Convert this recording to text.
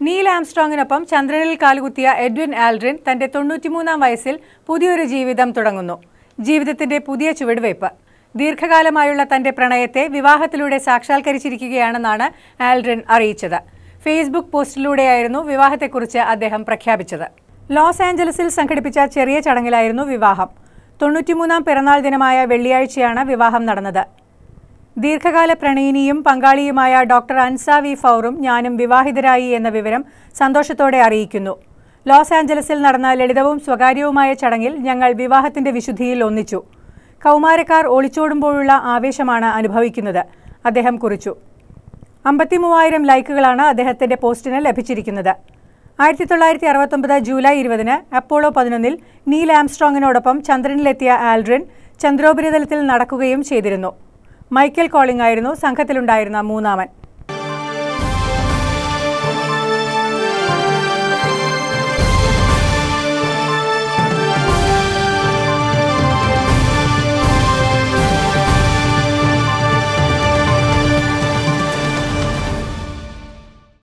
Neil ആംസ്ട്രോങ്ങിനൊപ്പം ചന്ദ്രനിൽ കാലുകുത്തിയ Edwin Aldrin തന്റെ തൊണ്ണൂറ്റിമൂന്നാം വയസ്സിൽ പുതിയൊരു ജീവിതം തുടങ്ങുന്നു ജീവിതത്തിന്റെ പുതിയ ചുവടുവയ്പ് ദീർഘകാലമായുള്ള തന്റെ പ്രണയത്തെ വിവാഹത്തിലൂടെ സാക്ഷാത്കരിച്ചിരിക്കുകയാണെന്നാണ് ആൽഡ്രിൻ അറിയിച്ചത് ഫേസ്ബുക്ക് പോസ്റ്റിലൂടെയായിരുന്നു വിവാഹത്തെക്കുറിച്ച് അദ്ദേഹം പ്രഖ്യാപിച്ചത് ലോസ് ആഞ്ചലസിൽ സംഘടിപ്പിച്ച ചെറിയ ചടങ്ങിലായിരുന്നു വിവാഹം തൊണ്ണൂറ്റിമൂന്നാം പിറന്നാൾ ദിനമായ വെള്ളിയാഴ്ചയാണ് വിവാഹം നടന്നത് ദീർഘകാല പ്രണയിനിയും പങ്കാളിയുമായ ഡോക്ടർ അൻസ വി ഫൗറും ഞാനും വിവാഹിതരായി എന്ന വിവരം സന്തോഷത്തോടെ അറിയിക്കുന്നു ലോസ് ആഞ്ചലസിൽ നടന്ന ലളിതവും സ്വകാര്യവുമായ ചടങ്ങിൽ ഞങ്ങൾ വിവാഹത്തിന്റെ വിശുദ്ധിയിൽ ഒന്നിച്ചു കൗമാരക്കാർ ഒളിച്ചോടുമ്പോഴുള്ള ആവേശമാണ് അനുഭവിക്കുന്നത് അദ്ദേഹം കുറിച്ചു അമ്പത്തിമൂവായിരം ലൈക്കുകളാണ് അദ്ദേഹത്തിന്റെ പോസ്റ്റിന് ലഭിച്ചിരിക്കുന്നത് ആയിരത്തി തൊള്ളായിരത്തി അറുപത്തൊമ്പത് ജൂലൈ ഇരുപതിന് അപ്പോളോ പതിനൊന്നിൽ നീൽ ആംസ്ട്രോങ്ങിനോടൊപ്പം ചന്ദ്രനിലെത്തിയ ആൽഡ്രിൻ ചന്ദ്രോപരിതലത്തിൽ നടക്കുകയും ചെയ്തിരുന്നു മൈക്കൽ കോളിംഗ് ആയിരുന്നു സംഘത്തിലുണ്ടായിരുന്ന മൂന്നാമൻ